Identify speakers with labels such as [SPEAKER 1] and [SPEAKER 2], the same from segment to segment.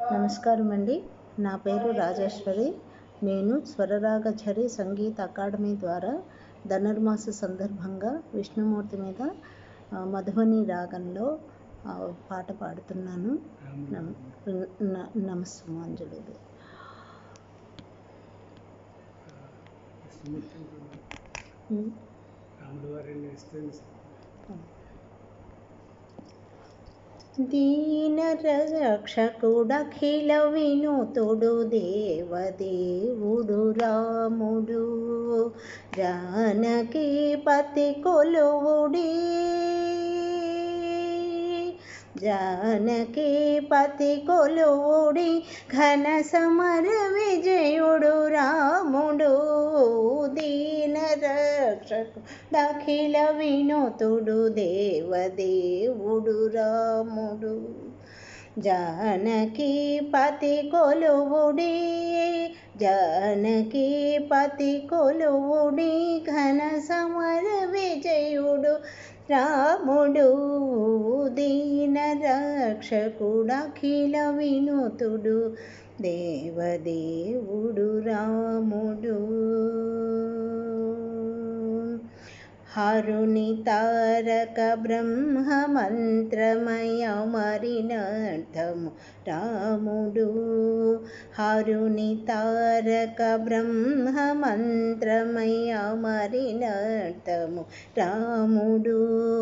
[SPEAKER 1] నమస్కారం అండి నా పేరు రాజేశ్వరి నేను స్వరరాగఝరి సంగీత అకాడమీ ద్వారా ధనుర్మాస సందర్భంగా విష్ణుమూర్తి మీద ఆ, మధుబని రాగంలో ఆ, పాట పాడుతున్నాను నమ న- నమస్సుమాంజలులు ఉమ్.
[SPEAKER 2] రాముడు వారిని ఇస్తుంది
[SPEAKER 1] దీన రక్షకుడఖిల వినుతుడు దేవదేవుడు రాముడు జానకి పతి కొలువుడి జానకి పతి కొలువుడి ఘన సమర విజయుడు రాముడు దీన రక్షకు దఖిల వినుతుడు దేవదేవుడు రాముడు జానకి పతి కొలువుడి జానకి పతి కొలువుడి ఘన సమర విజయుడు రాముడు దీన రక్షకుడఖిల వినుతుడు దేవదేవుడు రాముడు హరుని తారక బ్రహ్మ మంత్రమయ మరినర్థము రాముడు హరుని తారక బ్రహ్మ మంత్రమయ మరినర్థము రాముడు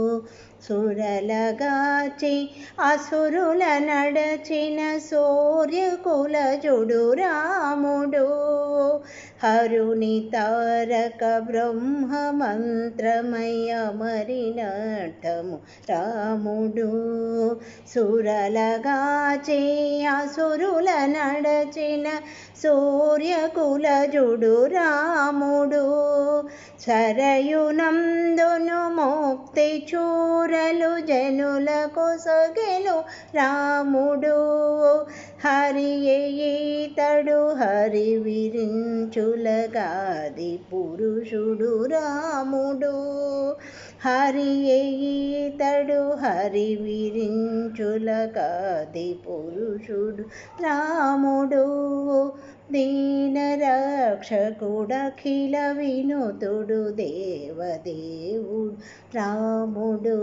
[SPEAKER 1] సురలగాచి అసురుల నడచిన సూర్యకులజుడు రాముడు హరుని తారక బ్రహ్మ మంత్రమయ మరినర్థము రాముడు సురలగాచి అసురుల నడచిన సూర్యకులజుడు రాముడు సరయునందును ముక్తి చూరలు జనులకు సొగెను రాముడు హరి ఈతడు హరి విరించులగాది పురుషుడు రాముడు హరి ఈతడు హరి విరించులగాది పురుషుడు రాముడు దీన రక్షకుడఖిల వినుతుడు దేవదేవుడు రాముడు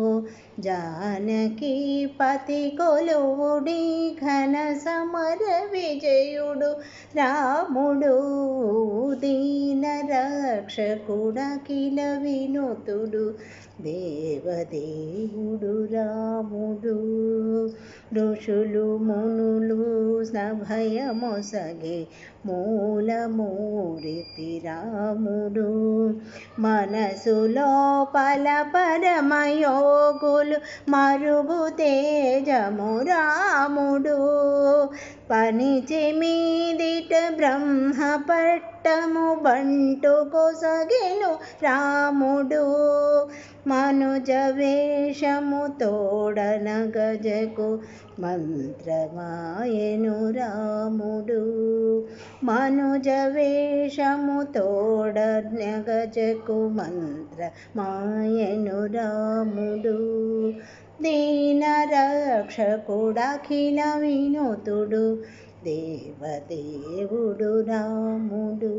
[SPEAKER 1] జానకి పతి కొలువుడి ఘన సమర విజయుడు రాముడు దీన రక్షకుడఖిల వినుతుడు దేవదేవుడు రాముడు ఋషులు మునులు సభయమొసగే మూలమూరితి రాముడు మనసులో పల పరమయోగులు మరుగు తేజము రాముడు పనిచి మీదిట బ్రహ్మ పట్టము బంటు కొసగెను రాముడు మనుజ వేషము తోడన గజకు మంత్రమాయను రాముడు మనుజ వేషము తోడన గజకు మంత్రమాయను రాముడు దీన రక్షకుడఖిల వినుతుడు దేవదేవుడు రాముడు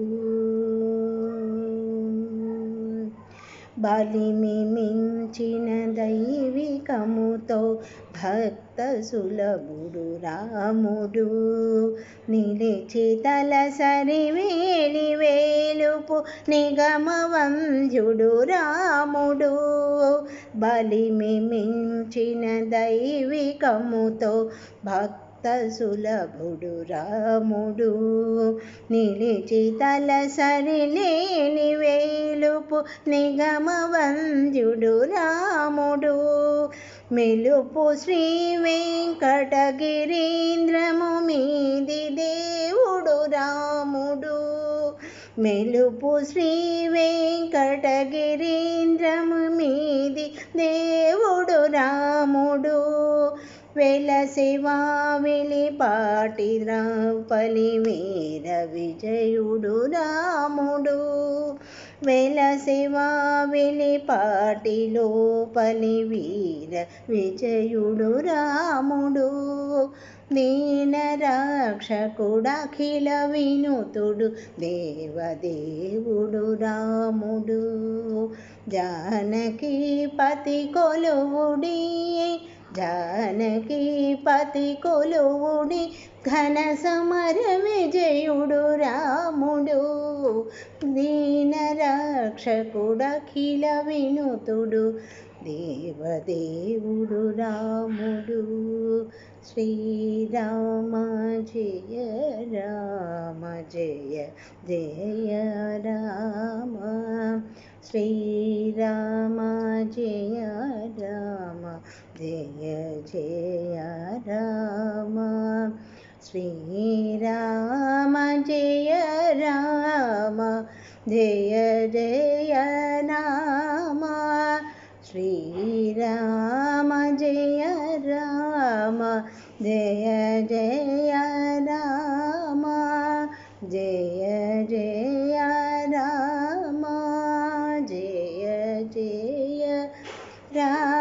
[SPEAKER 1] బలిమి మించిన దైవికముతో భక్త సులభుడు రాముడు నిలిచి తలసరి వేలి వేలుపు నిగమవంజుడు రాముడు బలిమి మించిన దైవికముతో భక్త సులభుడు రాముడు నిలిచి తలసరి లేని వేలుపు నిగమవంజుడు రాముడు మెలుపు శ్రీ వెంకటగిరీంద్రము మీది దేవుడు రాముడు మెలుపు శ్రీ వెంకటగిరీంద్రము మీది దేవుడు రాముడు వెలసివా వెలిపాటి ద్రౌపలి వీర విజయుడు రాముడు వెలసివా వెలిపాటి లోపలి వీర విజయుడు రాముడు దీన రక్షకుడఖిల వినుతుడు దేవదేవుడు రాముడు జానకి పతి కొలువుడి జానకి పతి కొలువుడి ఘన సమర విజయుడు రాముడు దీన రక్షకుడఖిల వినుతుడు దేవదేవుడు రాముడు శ్రీరామ జయ రామ జయ జయ రామ శ్రీరామ జయ రామ జయ జయ రామ శ్రీరామ జయ రామ జయ జయ రామ శ్రీరామ జయ రామ జయ జయ రామ జయ జయ రామ జయ జయ రామ